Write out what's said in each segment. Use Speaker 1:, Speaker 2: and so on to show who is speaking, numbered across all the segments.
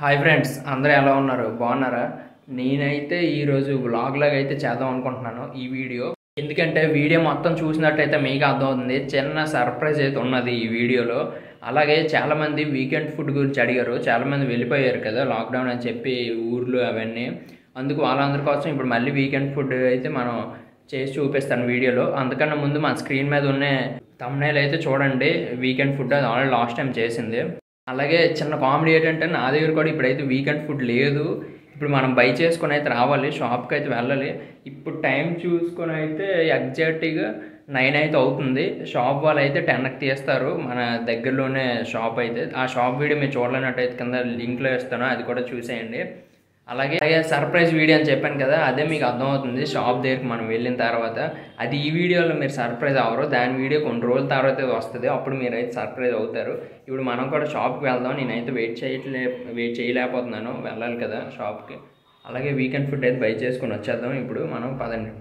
Speaker 1: hi friends అందరూ ఎలా ఉన్నారు బాగున్నారా నేనైతే ఈరోజు వ్లాగ్ లాగా అయితే చేద్దాం అనుకుంటున్నాను ఈ వీడియో ఎందుకంటే వీడియో మొత్తం చూసినట్టయితే మీకు అర్థమవుతుంది చిన్న సర్ప్రైజ్ అయితే ఉన్నది ఈ వీడియోలో అలాగే చాలామంది వీకెండ్ ఫుడ్ గురించి అడిగారు చాలామంది వెళ్ళిపోయారు కదా లాక్డౌన్ అని చెప్పి ఊర్లు అవన్నీ అందుకు వాళ్ళందరి కోసం ఇప్పుడు మళ్ళీ వీకెండ్ ఫుడ్ అయితే మనం చేసి చూపిస్తాను వీడియోలో అందుకన్నా ముందు మన స్క్రీన్ మీద ఉన్న తమ్నైల్ అయితే చూడండి వీకెండ్ ఫుడ్ అది ఆల్రెడీ లాస్ట్ టైం చేసింది అలాగే చిన్న కామెడీ ఏంటంటే నా దగ్గర కూడా ఇప్పుడైతే వీకెండ్ ఫుడ్ లేదు ఇప్పుడు మనం బై చేసుకొని అయితే రావాలి షాప్కి అయితే వెళ్ళాలి ఇప్పుడు టైం చూసుకొని అయితే ఎగ్జాక్ట్గా నైన్ అయితే అవుతుంది షాప్ వాళ్ళు అయితే టెన్కి తీస్తారు మన దగ్గరలోనే షాప్ అయితే ఆ షాప్ వీడియో మీరు చూడలేనట్టయితే కింద లింక్లో ఇస్తాను అది కూడా చూసేయండి అలాగే అలాగే సర్ప్రైజ్ వీడియో అని చెప్పాను కదా అదే మీకు అర్థమవుతుంది షాప్ దగ్గరికి మనం వెళ్ళిన తర్వాత అది ఈ వీడియోలో మీరు సర్ప్రైజ్ అవ్వరు దాని వీడియో కొన్ని రోజుల తర్వాత వస్తుంది అప్పుడు మీరు అయితే సర్ప్రైజ్ అవుతారు ఇప్పుడు మనం కూడా షాప్కి వెళ్దాం నేనైతే వెయిట్ చేయట్లే వెయిట్ చేయలేకపోతున్నాను వెళ్ళాలి కదా షాప్కి అలాగే వీకెండ్ ఫుడ్ అయితే బై చేసుకొని వచ్చేద్దాం ఇప్పుడు మనం పదండి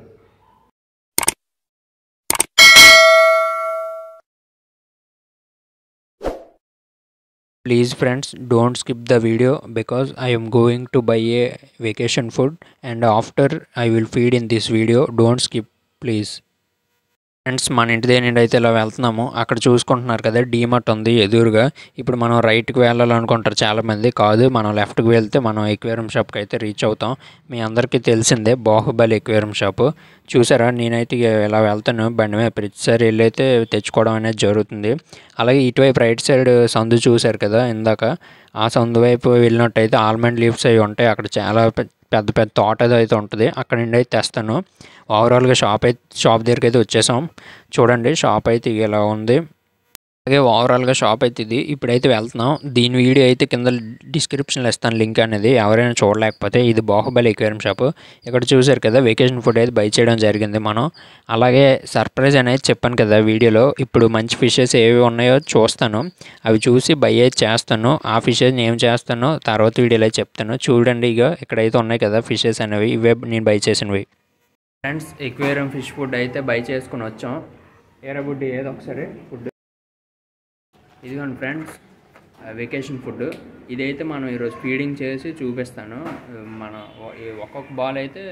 Speaker 2: please friends don't skip the video because i am going to buy a vacation food and after i will feed in this video don't skip please friends మన ఇంటి దగ్గర నుండి అయితే ఇలా వెళ్తున్నాము అక్కడ చూసుకుంటున్నారు కదా డీమార్ట్ ఉంది ఎదురుగా ఇప్పుడు మనం రైట్కి వెళ్ళాలనుకుంటారు చాలామంది కాదు మనం లెఫ్ట్కి వెళ్తే మనం ఎక్వేరియం షాప్కి అయితే రీచ్ అవుతాం మీ అందరికీ తెలిసిందే బాహుబలి ఎక్వేరియం షాపు చూసారా నేనైతే ఇక ఇలా వెళ్తాను బండి మీద ప్రతిసారి వెళ్ళి అయితే తెచ్చుకోవడం అనేది జరుగుతుంది అలాగే ఇటువైపు రైట్ సైడ్ సందు చూశారు కదా ఇందాక ఆ సందు వైపు వెళ్ళినట్టయితే ఆల్మండ్ లీవ్స్ అవి ఉంటాయి అక్కడ చాలా పెద్ద పెద్ద తోట ఏదో అయితే ఉంటుంది అక్కడ నుండి అయితే తెస్తాను ఓవరాల్గా షాప్ అయితే షాప్ దగ్గరికి అయితే వచ్చేసాం చూడండి షాప్ అయితే ఇలా ఉంది అలాగే ఓవరాల్గా షాప్ అయితే ఇది ఇప్పుడైతే వెళ్తున్నాం దీని వీడియో అయితే కింద డిస్క్రిప్షన్లో ఇస్తాను లింక్ అనేది ఎవరైనా చూడలేకపోతే ఇది బాహుబలి ఎక్వేరియం షాప్ ఇక్కడ చూసారు కదా వెకేషన్ ఫుడ్ అయితే బై చేయడం జరిగింది మనం అలాగే సర్ప్రైజ్ అనేది చెప్పాను కదా వీడియోలో ఇప్పుడు మంచి ఫిషెస్ ఏవి ఉన్నాయో చూస్తాను అవి చూసి బై అయితే చేస్తాను ఆ ఫిషెస్ ఏం చేస్తానో తర్వాత వీడియోలో చెప్తాను చూడండి ఇక ఇక్కడైతే ఉన్నాయి కదా ఫిషెస్ అనేవి ఇవే నేను బై చేసినవి
Speaker 1: ఫ్రెండ్స్ ఎక్వేరియం ఫిష్ ఫుడ్ అయితే బై చేసుకుని వచ్చాం ఏరా బుడ్డి ఏదో ఒకసారి ఫుడ్ ఇదిగోండి ఫ్రెండ్స్ వెకేషన్ ఫుడ్ ఇదైతే మనం ఈరోజు ఫీడింగ్ చేసి చూపిస్తాను మన ఈ ఒక్కొక్క బాల్ అయితే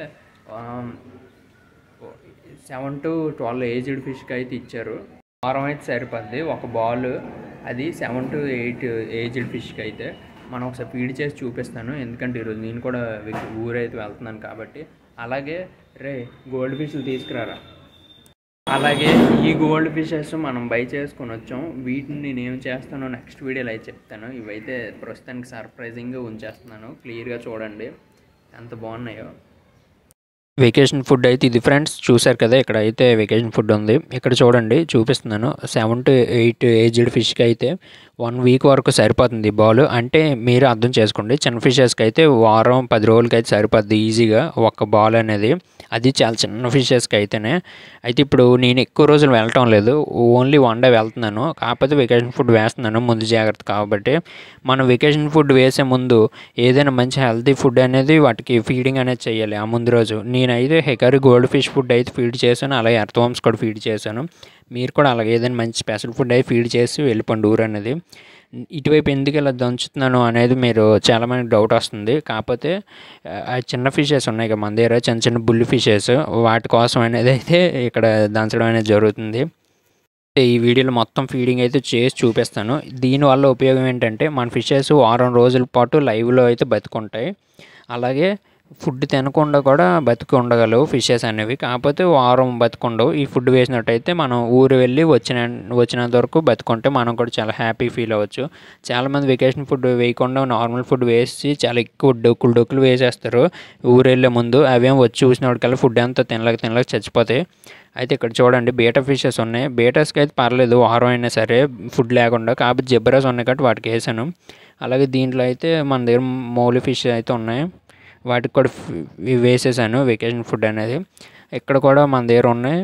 Speaker 1: సెవెన్ టు ట్వెల్వ్ ఏజ్డ్ ఫిష్కి అయితే ఇచ్చారు వారం అయితే సరిపోద్ది ఒక బాల్ అది సెవెన్ టు ఎయిట్ ఏజ్డ్ ఫిష్కి అయితే మనం ఒకసారి ఫీడ్ చేసి చూపిస్తాను ఎందుకంటే ఈరోజు నేను కూడా ఊరైతే వెళ్తున్నాను కాబట్టి అలాగే రే గోల్డ్ ఫిష్లు తీసుకురారా అలాగే ఈ గోల్డ్ ఫిషెస్ మనం బై చేసుకొని వచ్చాం వీటిని నేను ఏం చేస్తానో నెక్స్ట్ వీడియోలో అయితే చెప్తాను ఇవైతే ప్రస్తుతానికి సర్ప్రైజింగ్గా ఉంచేస్తున్నాను క్లియర్గా చూడండి ఎంత బాగున్నాయో
Speaker 2: వెకేషన్ ఫుడ్ అయితే ఇది ఫ్రెండ్స్ చూసారు కదా ఇక్కడ అయితే వెకేషన్ ఫుడ్ ఉంది ఇక్కడ చూడండి చూపిస్తున్నాను సెవెన్ టు ఎయిట్ ఏజ్డ్ ఫిష్కి అయితే వన్ వీక్ వరకు సరిపోతుంది బాల్ అంటే మీరు అర్థం చేసుకోండి చిన్న ఫిషెస్కి అయితే వారం పది రోజులకి అయితే సరిపోద్ది ఈజీగా ఒక బాల్ అనేది అది చాలా చిన్న ఫిషెస్కి అయితేనే అయితే ఇప్పుడు నేను ఎక్కువ రోజులు వెళ్ళటం లేదు ఓన్లీ వన్ డే వెళ్తున్నాను కాకపోతే వెకేషన్ ఫుడ్ వేస్తున్నాను ముందు జాగ్రత్త కాబట్టి మనం వెకేషన్ ఫుడ్ వేసే ముందు ఏదైనా మంచి హెల్తీ ఫుడ్ అనేది వాటికి ఫీడింగ్ అనేది చేయాలి ఆ ముందు రోజు నేనైతే హెకరీ గోల్డ్ ఫిష్ ఫుడ్ అయితే ఫీడ్ చేశాను అలాగే ఎర్త్వామ్స్ కూడా ఫీడ్ చేశాను మీరు కూడా అలాగే ఏదైనా మంచి స్పెషల్ ఫుడ్ అయితే ఫీడ్ చేసి వెళ్ళిపోండి ఊరు అనేది ఇటువైపు ఎందుకు ఇలా దంచుతున్నాను అనేది మీరు చాలామంది డౌట్ వస్తుంది కాకపోతే చిన్న ఫిషెస్ ఉన్నాయి కదా మన దగ్గర చిన్న చిన్న బుల్లి ఫిషెస్ వాటి కోసం అనేది అయితే ఇక్కడ దంచడం అనేది జరుగుతుంది ఈ వీడియోలో మొత్తం ఫీడింగ్ అయితే చేసి చూపిస్తాను దీనివల్ల ఉపయోగం ఏంటంటే మన ఫిషెస్ వారం రోజుల పాటు లైవ్లో అయితే బతుకుంటాయి అలాగే ఫుడ్ తినకుండా కూడా బతికి ఉండగలవు ఫిషెస్ అనేవి కాకపోతే వారం బతుకుండవు ఈ ఫుడ్ వేసినట్టయితే మనం ఊరు వెళ్ళి వచ్చిన వచ్చినంత వరకు బతుకుంటే మనం కూడా చాలా హ్యాపీ ఫీల్ అవ్వచ్చు చాలామంది వెకేషన్ ఫుడ్ వేయకుండా నార్మల్ ఫుడ్ వేసి చాలా ఎక్కువ డొక్కులు డొక్కులు వేసేస్తారు ఊరు వెళ్ళే ముందు అవేం వచ్చి చూసినప్పటికల్లా ఫుడ్ అంతా తినలేక తినలేక చచ్చిపోతాయి అయితే ఇక్కడ చూడండి బీటా ఫిషెస్ ఉన్నాయి బీటాస్కి అయితే పర్లేదు వారం అయినా సరే ఫుడ్ లేకుండా కాకపోతే జబ్బరాస్ ఉన్నాయి కాబట్టి వాటికి వేసాను అలాగే దీంట్లో అయితే మన దగ్గర మౌలి ఫిష్ అయితే ఉన్నాయి వాటికి కూడా వేసేసాను వెకేషన్ ఫుడ్ అనేది ఇక్కడ కూడా మన దగ్గర ఉన్నాయి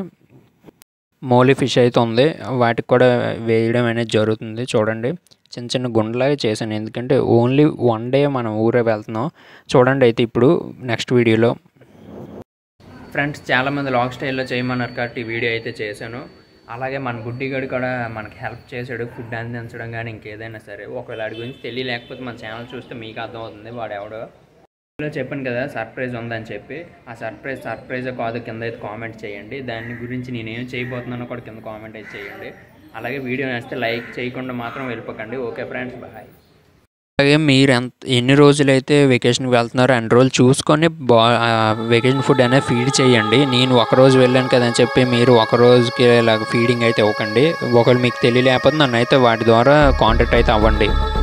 Speaker 2: మౌలి ఫిష్ అయితే ఉంది వాటికి కూడా వేయడం అనేది జరుగుతుంది చూడండి చిన్న చిన్న గుండెలాగా చేశాను ఎందుకంటే ఓన్లీ వన్ డే మనం ఊరే వెళ్తున్నాం చూడండి అయితే ఇప్పుడు నెక్స్ట్ వీడియోలో
Speaker 1: ఫ్రెండ్స్ చాలామంది లాగ్ స్టైల్లో చేయమన్నారు కాబట్టి ఈ వీడియో అయితే చేశాను అలాగే మన బుడ్డిగడు కూడా మనకి హెల్ప్ చేశాడు ఫుడ్ అందించడం కానీ ఇంకేదైనా సరే ఒకవేళ వాడి గురించి తెలియలేకపోతే మన ఛానల్ చూస్తే మీకు అర్థమవుతుంది వాడు ఎవడో లో చెప్పాను కదా సర్ప్రైజ్ ఉందని చెప్పి ఆ సర్ప్రైజ్ సర్ప్రైజ్ కాదు కింద అయితే కామెంట్ చేయండి దాని గురించి నేనేం చేయబోతున్నానో కూడా కింద కామెంట్ అయితే చేయండి అలాగే వీడియో నచ్చితే లైక్ చేయకుండా మాత్రం వెళ్ళిపోకండి ఓకే ఫ్రెండ్స్ బాయ్
Speaker 2: అలాగే మీరు ఎంత ఎన్ని రోజులైతే వెకేషన్కి వెళ్తున్నారో అన్ని రోజులు చూసుకొని బా వెకేషన్ ఫుడ్ అనేది ఫీడ్ చేయండి నేను ఒక రోజు వెళ్ళాను కదా అని చెప్పి మీరు ఒక రోజుకి ఇలాగ ఫీడింగ్ అయితే ఇవ్వకండి ఒకవేళ మీకు తెలియలేకపోతే నన్ను అయితే వాటి ద్వారా కాంటాక్ట్ అయితే అవ్వండి